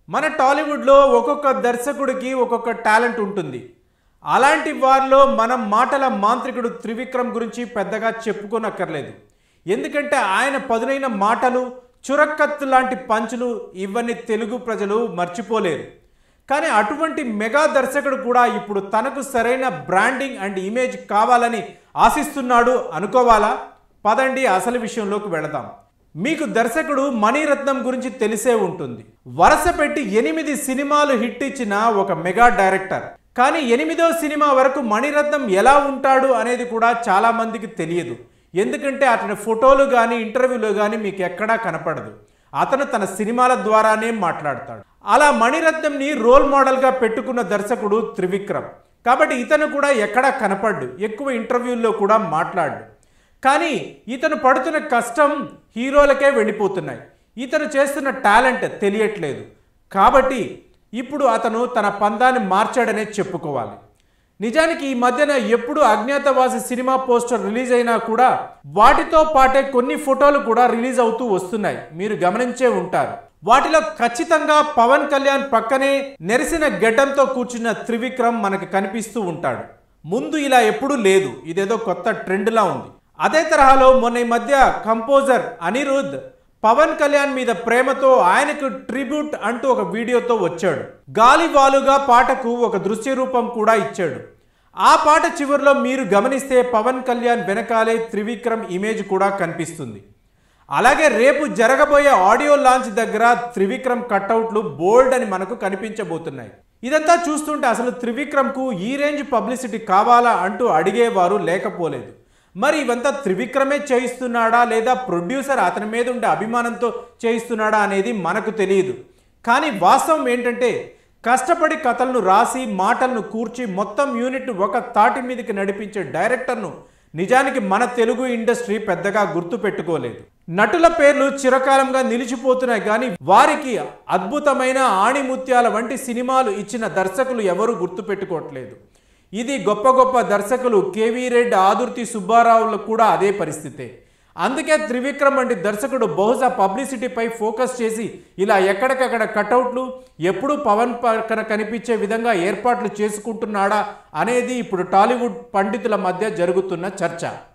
మన టాలీవుడ్లో ఒక్కొక్క దర్శకుడికి ఒక్కొక్క టాలెంట్ ఉంటుంది అలాంటి వారిలో మనం మాటల మాంత్రికుడు త్రివిక్రమ్ గురించి పెద్దగా చెప్పుకోనక్కర్లేదు ఎందుకంటే ఆయన పదునైన మాటలు చురక్కత్తు లాంటి పంచులు ఇవన్నీ తెలుగు ప్రజలు మర్చిపోలేరు కానీ అటువంటి మెగా దర్శకుడు కూడా ఇప్పుడు తనకు సరైన బ్రాండింగ్ అండ్ ఇమేజ్ కావాలని ఆశిస్తున్నాడు అనుకోవాలా పదండి అసలు విషయంలోకి వెళదాం మీకు దర్శకుడు మణిరత్నం గురించి తెలిసే ఉంటుంది వరుస పెట్టి ఎనిమిది సినిమాలు హిట్ ఇచ్చిన ఒక మెగా డైరెక్టర్ కానీ ఎనిమిదో సినిమా వరకు మణిరత్నం ఎలా ఉంటాడు అనేది కూడా చాలా మందికి తెలియదు ఎందుకంటే అతని ఫోటోలు కానీ ఇంటర్వ్యూలు కానీ మీకు ఎక్కడా కనపడదు అతను తన సినిమాల ద్వారానే మాట్లాడతాడు అలా మణిరత్నంని రోల్ మోడల్గా పెట్టుకున్న దర్శకుడు త్రివిక్రమ్ కాబట్టి ఇతను కూడా ఎక్కడా కనపడ్డు ఎక్కువ ఇంటర్వ్యూల్లో కూడా మాట్లాడు కానీ ఇతను పడుతున్న కష్టం హీరోలకే వెళ్ళిపోతున్నాయి ఇతను చేస్తున్న టాలెంట్ తెలియట్లేదు కాబట్టి ఇప్పుడు అతను తన పందాన్ని మార్చాడనే చెప్పుకోవాలి నిజానికి ఈ మధ్యన ఎప్పుడు అజ్ఞాతవాసి సినిమా పోస్టర్ రిలీజ్ అయినా కూడా వాటితో పాటే కొన్ని ఫోటోలు కూడా రిలీజ్ అవుతూ వస్తున్నాయి మీరు గమనించే ఉంటారు వాటిలో ఖచ్చితంగా పవన్ కళ్యాణ్ పక్కనే నెరిసిన గెడ్డంతో కూర్చున్న త్రివిక్రమ్ మనకి కనిపిస్తూ ఉంటాడు ముందు ఇలా ఎప్పుడూ లేదు ఇదేదో కొత్త ట్రెండ్లా ఉంది అదే తరహాలో మొన్న ఈ మధ్య కంపోజర్ అనిరుద్ పవన్ కళ్యాణ్ మీద ప్రేమతో ఆయనకు ట్రిబ్యూట్ అంటూ ఒక వీడియోతో వచ్చాడు గాలివాలుగా పాటకు ఒక దృశ్య రూపం కూడా ఇచ్చాడు ఆ పాట చివరిలో మీరు గమనిస్తే పవన్ కళ్యాణ్ వెనకాలే త్రివిక్రమ్ ఇమేజ్ కూడా కనిపిస్తుంది అలాగే రేపు జరగబోయే ఆడియో లాంచ్ దగ్గర త్రివిక్రమ్ కట్అవుట్లు బోల్డ్ అని మనకు కనిపించబోతున్నాయి ఇదంతా చూస్తుంటే అసలు త్రివిక్రమ్కు ఈ రేంజ్ పబ్లిసిటీ కావాలా అంటూ అడిగేవారు లేకపోలేదు మరి ఇవంతా త్రివిక్రమే చేయిస్తున్నాడా లేదా ప్రొడ్యూసర్ అతని మీద ఉండే అభిమానంతో చేయిస్తున్నాడా అనేది మనకు తెలియదు కానీ వాస్తవం ఏంటంటే కష్టపడి కథలను రాసి మాటలను కూర్చి మొత్తం యూనిట్ ఒక తాటి మీదకి నడిపించే డైరెక్టర్ను నిజానికి మన తెలుగు ఇండస్ట్రీ పెద్దగా గుర్తు పెట్టుకోలేదు నటుల పేర్లు చిరకాలంగా నిలిచిపోతున్నాయి కానీ వారికి అద్భుతమైన ఆణిముత్యాల వంటి సినిమాలు ఇచ్చిన దర్శకులు ఎవరు గుర్తు పెట్టుకోవట్లేదు ఇది గొప్ప గొప్ప దర్శకులు కేవీ రెడ్డి ఆదుర్తి సుబ్బారావులకు కూడా అదే పరిస్థితే అందుకే త్రివిక్రమ్ వంటి దర్శకుడు బహుశా పబ్లిసిటీపై ఫోకస్ చేసి ఇలా ఎక్కడికక్కడ కటౌట్లు ఎప్పుడు పవన్ పక్కన కనిపించే విధంగా ఏర్పాట్లు చేసుకుంటున్నాడా అనేది ఇప్పుడు టాలీవుడ్ పండితుల మధ్య జరుగుతున్న చర్చ